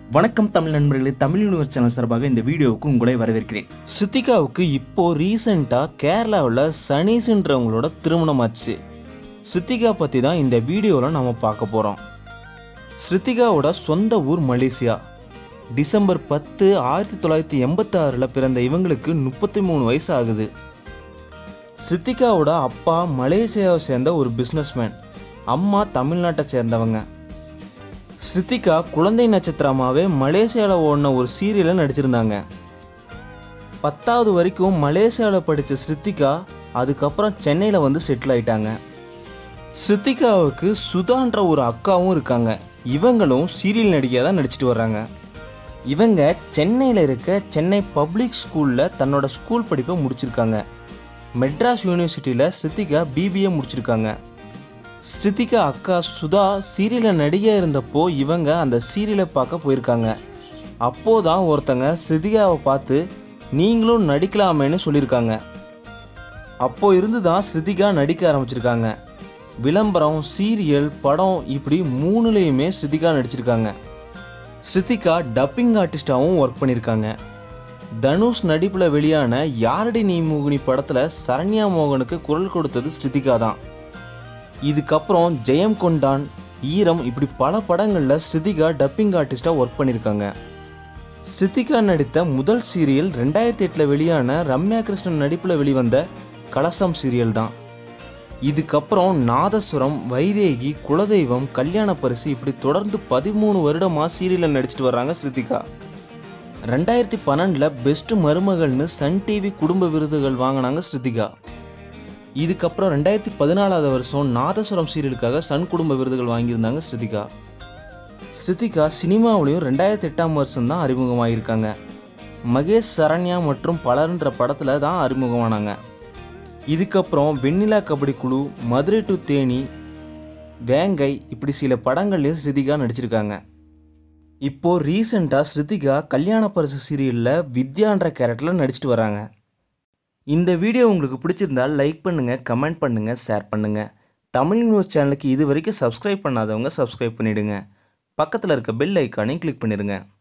வணக்கம் தமிழ் நண்பர்களே Tamil universe channel சார்பாக இந்த வீடியோவுக்கு உங்களை வரவேற்கிறேன் ஸ்ருதிகாவுக்கு இப்போ ரீசெண்டாக கேரளாவில் சனீஸ்ன்றவங்களோட திருமணம் ஆச்சு ஸ்ருதிகா பற்றி தான் இந்த வீடியோவில் நம்ம பார்க்க போகிறோம் ஸ்ருதிகாவோட சொந்த ஊர் மலேசியா டிசம்பர் பத்து ஆயிரத்தி தொள்ளாயிரத்தி எண்பத்தாறில் பிறந்த இவங்களுக்கு முப்பத்தி மூணு வயசு ஆகுது ஸ்ருதிகாவோட அப்பா மலேசியாவை சேர்ந்த ஒரு பிஸ்னஸ்மேன் அம்மா தமிழ்நாட்டை சேர்ந்தவங்க ஸ்ருதிகா குழந்தை நட்சத்திரமாகவே மலேசியாவில் ஓடின ஒரு சீரியலில் நடிச்சிருந்தாங்க பத்தாவது வரைக்கும் மலேசியாவில் படித்த ஸ்ருத்திகா அதுக்கப்புறம் சென்னையில் வந்து செட்டில் ஆயிட்டாங்க ஸ்ருத்திகாவுக்கு சுதான்ற ஒரு அக்காவும் இருக்காங்க இவங்களும் சீரியல் நடிகையாக தான் நடிச்சிட்டு வர்றாங்க இவங்க சென்னையில் இருக்க சென்னை பப்ளிக் ஸ்கூலில் தன்னோட ஸ்கூல் படிப்பை முடிச்சிருக்காங்க மெட்ராஸ் யூனிவர்சிட்டியில் ஸ்ருத்திகா பிபிஏ முடிச்சிருக்காங்க ஸ்ருதிகா அக்கா சுதா சீரியலில் நடிகையாக இருந்தப்போ இவங்க அந்த சீரியலை பார்க்க போயிருக்காங்க அப்போதான் ஒருத்தங்க ஸ்ருதிகாவை பார்த்து நீங்களும் நடிக்கலாமேன்னு சொல்லியிருக்காங்க அப்போ இருந்து தான் ஸ்ருதிகா நடிக்க ஆரம்பிச்சிருக்காங்க விளம்பரம் சீரியல் படம் இப்படி மூணுலேயுமே ஸ்ருதிகா நடிச்சிருக்காங்க ஸ்ருதிகா டப்பிங் ஆர்டிஸ்டாகவும் ஒர்க் பண்ணியிருக்காங்க தனுஷ் நடிப்பில் வெளியான யாரடி நீ மோகினி படத்தில் சரண்யா மோகனுக்கு குரல் கொடுத்தது ஸ்ருதிகா தான் இதுக்கப்புறம் ஜெயம் கொண்டான் ஈரம் இப்படி பல படங்களில் ஸ்ருதிகா டப்பிங் ஆர்டிஸ்டாக ஒர்க் பண்ணியிருக்காங்க ஸ்ருதிகா நடித்த முதல் சீரியல் ரெண்டாயிரத்தி எட்டில் வெளியான ரம்யா கிருஷ்ணன் நடிப்பில் வெளிவந்த கலசம் சீரியல் தான் இதுக்கப்புறம் நாதஸ்வரம் வைதேகி குலதெய்வம் கல்யாண பரிசு இப்படி தொடர்ந்து பதிமூணு வருடமாக சீரியலில் நடிச்சிட்டு வர்றாங்க ஸ்ருதிகா ரெண்டாயிரத்தி பன்னெண்டில் பெஸ்ட் மருமகள்னு சன் டிவி குடும்ப விருதுகள் வாங்கினாங்க ஸ்ருதிகா இதுக்கப்புறம் ரெண்டாயிரத்தி பதினாலாவது வருஷம் நாதஸ்வரம் சீரியலுக்காக சன் குடும்ப விருதுகள் வாங்கியிருந்தாங்க ஸ்ருதிகா ஸ்ருதிகா சினிமாவிலையும் ரெண்டாயிரத்தி எட்டாம் வருஷம் தான் அறிமுகமாகியிருக்காங்க மகேஷ் சரண்யா மற்றும் பலர்ன்ற படத்தில் தான் அறிமுகமானாங்க இதுக்கப்புறம் வெண்ணிலா கபடி குழு மதுரை டு தேனி வேங்கை இப்படி சில படங்கள்லையும் ஸ்ருதிகா நடிச்சிருக்காங்க இப்போ ரீசெண்டாக ஸ்ருதிகா கல்யாண பரிசு சீரியலில் வித்யான்ற கேரக்டரில் நடிச்சிட்டு வராங்க இந்த வீடியோ உங்களுக்கு பிடிச்சிருந்தால் லைக் பண்ணுங்கள் கமெண்ட் பண்ணுங்கள் ஷேர் பண்ணுங்கள் தமிழ் நியூஸ் சேனலுக்கு இது வரைக்கும் சப்ஸ்கிரைப் பண்ணாதவங்க சப்ஸ்கிரைப் பண்ணிவிடுங்க பக்கத்தில் இருக்க பெல் ஐக்கானையும் கிளிக் பண்ணிடுங்க